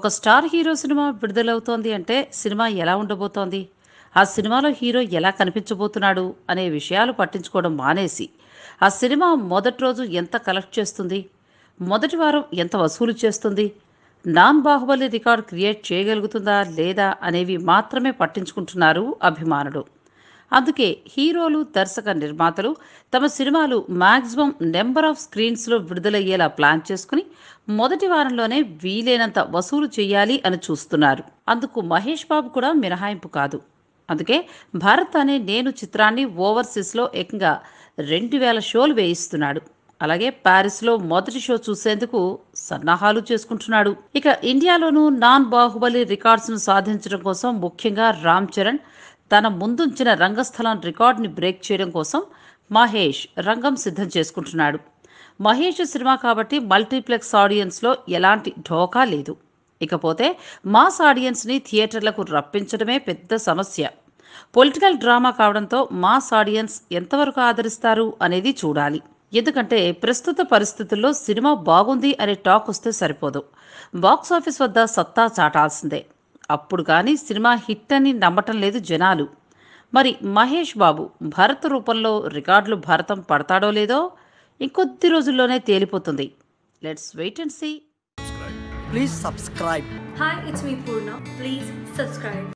ఒక star hero cinema విడుదలవుతోంది అంటే cinema ఎలా ఉండబోతోంది ఆ సినిమాలో హీరో ఎలా కనిపించబోతున్నాడు అనే విషయాలు పట్టించుకోవడం మానేసి ఆ సినిమా మొదటి రోజు ఎంత కలెక్ట్ చేస్తుంది మొదటి వారం ఎంత వసూలు చేస్తుంది నాన్ బాహుబలి రికార్డ్ క్రియేట్ చేయగలుగుతుందా లేదా అనేవి మాత్రమే పట్టించుకుంటున్నారు అభిమానులు అందుకే హీరోలు దర్శక నిర్మాతలు తమ సినిమాలు మ్యాక్సిమం నెంబర్ ఆఫ్ స్క్రీన్స్లో విడుదలయ్యేలా ప్లాన్ చేసుకుని మొదటి వారంలోనే వీలైనంత వసూలు చేయాలి అని చూస్తున్నారు అందుకు మహేష్ బాబు కూడా మినహాయింపు కాదు అందుకే భారత్ అనే నేను చిత్రాన్ని ఓవర్సీస్లో ఏకంగా రెండు వేల షోలు వేయిస్తున్నాడు అలాగే ప్యారిస్లో మొదటి షో చూసేందుకు సన్నాహాలు చేసుకుంటున్నాడు ఇక ఇండియాలోనూ నాన్ బాహుబలి రికార్డ్స్ను సాధించడం కోసం ముఖ్యంగా రామ్ చరణ్ తన ముందుంచిన రంగస్థలం రికార్డుని బ్రేక్ చేయడం కోసం మహేష్ రంగం సిద్ధం చేసుకుంటున్నాడు మహేష్ సినిమా కాబట్టి మల్టీప్లెక్స్ ఆడియన్స్లో ఎలాంటి ఢోకా లేదు ఇకపోతే మాస్ ఆడియన్స్ని థియేటర్లకు రప్పించడమే పెద్ద సమస్య పొలిటికల్ డ్రామా కావడంతో మాస్ ఆడియన్స్ ఎంతవరకు ఆదరిస్తారు అనేది చూడాలి ఎందుకంటే ప్రస్తుత పరిస్థితుల్లో సినిమా బాగుంది అనే టాక్ వస్తే సరిపోదు బాక్స్ ఆఫీస్ వద్ద సత్తా చాటాల్సిందే అప్పుడు కానీ సినిమా హిట్ అని నమ్మటం లేదు జనాలు మరి మహేష్ బాబు భరత్ రూపంలో రికార్డులు భారతం పడతాడో లేదో ఇంకొద్ది రోజుల్లోనే తేలిపోతుంది let's wait and see Please subscribe. Hi, it's me Purna. Please subscribe.